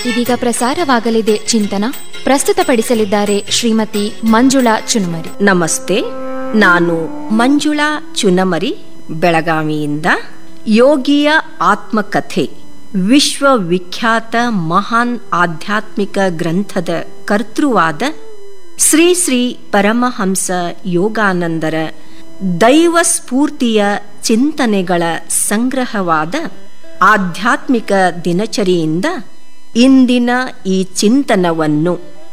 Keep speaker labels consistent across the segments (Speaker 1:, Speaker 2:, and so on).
Speaker 1: ಇದೀಗ ಪ್ರಸಾರವಾಗಲಿದೆ ಚಿಂತನ ಪ್ರಸ್ತುತಪಡಿಸಲಿದ್ದಾರೆ ಶ್ರೀಮತಿ ಮಂಜುಳಾ ಚುನುಮರಿ
Speaker 2: ನಮಸ್ತೆ ನಾನು ಮಂಜುಳಾ ಚುನಮರಿ ಬೆಳಗಾವಿಯಿಂದ ಯೋಗಿಯ ಆತ್ಮಕಥೆ ವಿಶ್ವವಿಖ್ಯಾತ ಮಹಾನ್ ಆಧ್ಯಾತ್ಮಿಕ ಗ್ರಂಥದ ಕರ್ತೃವಾದ ಶ್ರೀ ಶ್ರೀ ಪರಮಹಂಸ ಯೋಗಾನಂದರ ದೈವ ಸ್ಫೂರ್ತಿಯ ಚಿಂತನೆಗಳ ಸಂಗ್ರಹವಾದ ಆಧ್ಯಾತ್ಮಿಕ ದಿನಚರಿಯಿಂದ ಇಂದಿನ ಈ ಚಿಂತನವನ್ನು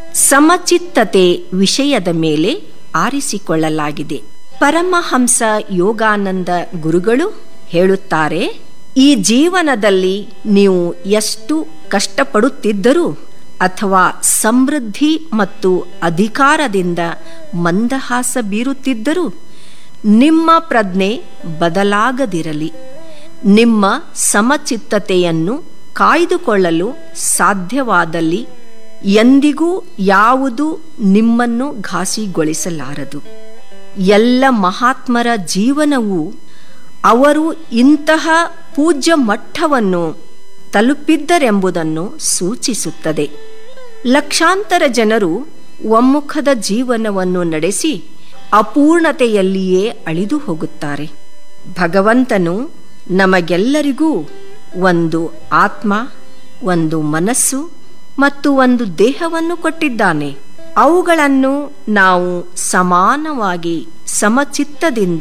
Speaker 2: ಸಮಚಿತ್ತತೆ ವಿಷಯದ ಮೇಲೆ ಆರಿಸಿಕೊಳ್ಳಲಾಗಿದೆ ಪರಮಹಂಸ ಯೋಗಾನಂದ ಗುರುಗಳು ಹೇಳುತ್ತಾರೆ ಈ ಜೀವನದಲ್ಲಿ ನೀವು ಎಷ್ಟು ಕಷ್ಟಪಡುತ್ತಿದ್ದರೂ ಅಥವಾ ಸಮೃದ್ಧಿ ಮತ್ತು ಅಧಿಕಾರದಿಂದ ಮಂದಹಾಸ ಬೀರುತ್ತಿದ್ದರೂ ನಿಮ್ಮ ಪ್ರಜ್ಞೆ ಬದಲಾಗದಿರಲಿ ನಿಮ್ಮ ಸಮಚಿತ್ತತೆಯನ್ನು ಕಾಯ್ದುಕೊಳ್ಳಲು ಸಾಧ್ಯವಾದಲ್ಲಿ ಎಂದಿಗೂ ಯಾವುದು ನಿಮ್ಮನ್ನು ಘಾಸಿಗೊಳಿಸಲಾರದು ಎಲ್ಲ ಮಹಾತ್ಮರ ಜೀವನವು ಅವರು ಇಂತಹ ಪೂಜ್ಯ ಮಟ್ಟವನ್ನು ತಲುಪಿದ್ದರೆಂಬುದನ್ನು ಸೂಚಿಸುತ್ತದೆ ಲಕ್ಷಾಂತರ ಜನರು ಒಮ್ಮುಖದ ಜೀವನವನ್ನು ನಡೆಸಿ ಅಪೂರ್ಣತೆಯಲ್ಲಿಯೇ ಅಳಿದು ಹೋಗುತ್ತಾರೆ ಭಗವಂತನು ನಮಗೆಲ್ಲರಿಗೂ ಒಂದು ಆತ್ಮ ಒಂದು ಮನಸ್ಸು ಮತ್ತು ಒಂದು ದೇಹವನ್ನು ಕೊಟ್ಟಿದ್ದಾನೆ ಅವುಗಳನ್ನು ನಾವು ಸಮಾನವಾಗಿ ಸಮಚಿತ್ತದಿಂದ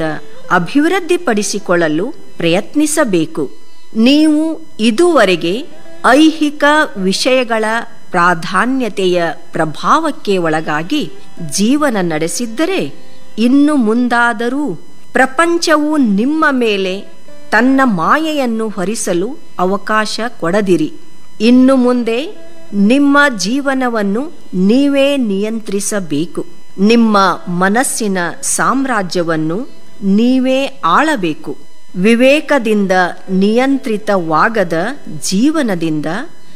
Speaker 2: ಅಭಿವೃದ್ಧಿಪಡಿಸಿಕೊಳ್ಳಲು ಪ್ರಯತ್ನಿಸಬೇಕು ನೀವು ಇದುವರೆಗೆ ಐಹಿಕ ವಿಷಯಗಳ ಪ್ರಾಧಾನ್ಯತೆಯ ಪ್ರಭಾವಕ್ಕೆ ಒಳಗಾಗಿ ಜೀವನ ನಡೆಸಿದ್ದರೆ ಇನ್ನು ಮುಂದಾದರೂ ಪ್ರಪಂಚವು ನಿಮ್ಮ ಮೇಲೆ ತನ್ನ ಮಾಯೆಯನ್ನು ಹೊರಿಸಲು ಅವಕಾಶ ಕೊಡದಿರಿ ಇನ್ನು ಮುಂದೆ ನಿಮ್ಮ ಜೀವನವನ್ನು ನೀವೇ ನಿಯಂತ್ರಿಸಬೇಕು ನಿಮ್ಮ ಮನಸ್ಸಿನ ಸಾಮ್ರಾಜ್ಯವನ್ನು ನೀವೇ ಆಳಬೇಕು ವಿವೇಕದಿಂದ ನಿಯಂತ್ರಿತವಾಗದ ಜೀವನದಿಂದ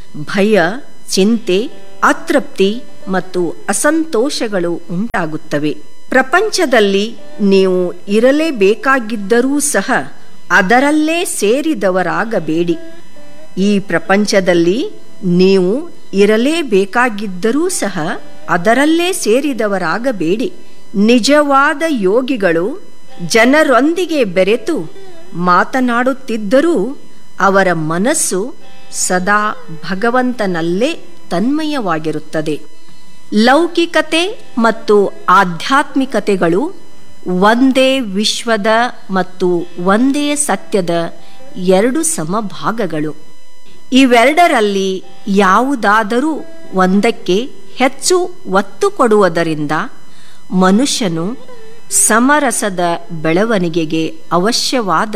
Speaker 2: ಭಯ ಚಿಂತೆ ಅತೃಪ್ತಿ ಮತ್ತು ಅಸಂತೋಷಗಳು ಉಂಟಾಗುತ್ತವೆ ಪ್ರಪಂಚದಲ್ಲಿ ನೀವು ಇರಲೇಬೇಕಾಗಿದ್ದರೂ ಸಹ ಅದರಲ್ಲೇ ಸೇರಿದವರಾಗಬೇಡಿ ಈ ಪ್ರಪಂಚದಲ್ಲಿ ನೀವು ಇರಲೇಬೇಕಾಗಿದ್ದರೂ ಸಹ ಅದರಲ್ಲೇ ಸೇರಿದವರಾಗಬೇಡಿ ನಿಜವಾದ ಯೋಗಿಗಳು ಜನರೊಂದಿಗೆ ಬೆರೆತು ಮಾತನಾಡುತ್ತಿದ್ದರೂ ಅವರ ಮನಸ್ಸು ಸದಾ ಭಗವಂತನಲ್ಲೇ ತನ್ಮಯವಾಗಿರುತ್ತದೆ ಲೌಕಿಕತೆ ಮತ್ತು ಆಧ್ಯಾತ್ಮಿಕತೆಗಳು ಒಂದೇ ವಿಶ್ವದ ಮತ್ತು ಒಂದೇ ಸತ್ಯದ ಎರಡು ಸಮಭಾಗಗಳು ಇವೆರಡರಲ್ಲಿ ಯಾವುದಾದರೂ ಒಂದಕ್ಕೆ ಹೆಚ್ಚು ಒತ್ತು ಕೊಡುವುದರಿಂದ ಮನುಷ್ಯನು ಸಮರಸದ ಬೆಳವಣಿಗೆಗೆ ಅವಶ್ಯವಾದ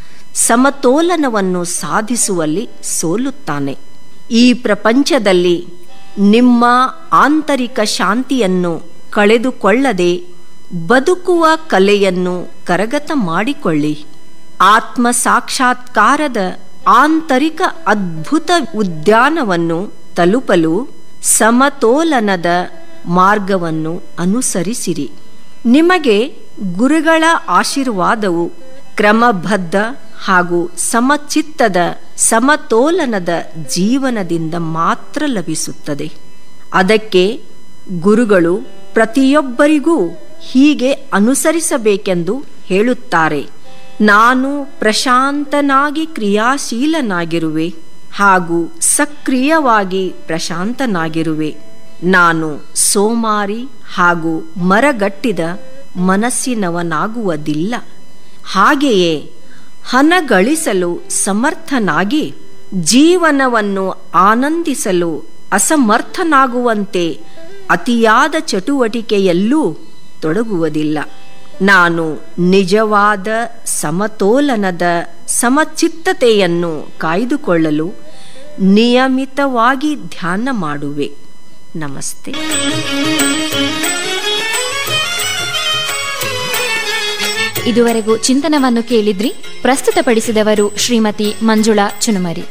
Speaker 2: ಸಮತೋಲನವನ್ನು ಸಾಧಿಸುವಲ್ಲಿ ಸೋಲುತ್ತಾನೆ ಈ ಪ್ರಪಂಚದಲ್ಲಿ ನಿಮ್ಮ ಆಂತರಿಕ ಶಾಂತಿಯನ್ನು ಕಳೆದುಕೊಳ್ಳದೆ ಬದುಕುವ ಕಲೆಯನ್ನು ಕರಗತ ಮಾಡಿಕೊಳ್ಳಿ ಆತ್ಮ ಸಾಕ್ಷಾತ್ಕಾರದ ಆಂತರಿಕ ಅದ್ಭುತ ಉದ್ಯಾನವನ್ನು ತಲುಪಲು ಸಮತೋಲನದ ಮಾರ್ಗವನ್ನು ಅನುಸರಿಸಿರಿ ನಿಮಗೆ ಗುರುಗಳ ಆಶೀರ್ವಾದವು ಕ್ರಮಬದ್ಧ ಹಾಗೂ ಸಮಚಿತ್ತದ ಸಮತೋಲನದ ಜೀವನದಿಂದ ಮಾತ್ರ ಲಭಿಸುತ್ತದೆ ಅದಕ್ಕೆ ಗುರುಗಳು ಪ್ರತಿಯೊಬ್ಬರಿಗೂ ಹೀಗೆ ಅನುಸರಿಸಬೇಕೆಂದು ಹೇಳುತ್ತಾರೆ ನಾನು ಪ್ರಶಾಂತನಾಗಿ ಕ್ರಿಯಾಶೀಲನಾಗಿರುವೆ ಹಾಗೂ ಸಕ್ರಿಯವಾಗಿ ಪ್ರಶಾಂತನಾಗಿರುವೆ ನಾನು ಸೋಮಾರಿ ಹಾಗೂ ಮರಗಟ್ಟಿದ ಮನಸ್ಸಿನವನಾಗುವುದಿಲ್ಲ ಹಾಗೆಯೇ ಹಣ ಗಳಿಸಲು ಸಮರ್ಥನಾಗಿ ಜೀವನವನ್ನು ಆನಂದಿಸಲು ಅಸಮರ್ಥನಾಗುವಂತೆ ಅತಿಯಾದ ಚಟುವಟಿಕೆಯಲ್ಲೂ ತೊಡಗುವುದಿಲ್ಲ ನಾನು ನಿಜವಾದ ಸಮತೋಲನದ ಸಮಚಿತ್ತತೆಯನ್ನು ಕಾಯ್ದುಕೊಳ್ಳಲು ನಿಯಮಿತವಾಗಿ ಧ್ಯಾನ ಮಾಡುವೆ ನಮಸ್ತೆ
Speaker 1: ಇದುವರೆಗೂ ಚಿಂತನವನ್ನು ಕೇಳಿದ್ರಿ ಪ್ರಸ್ತುತಪಡಿಸಿದವರು ಶ್ರೀಮತಿ ಮಂಜುಳಾ ಚುನುಮರಿ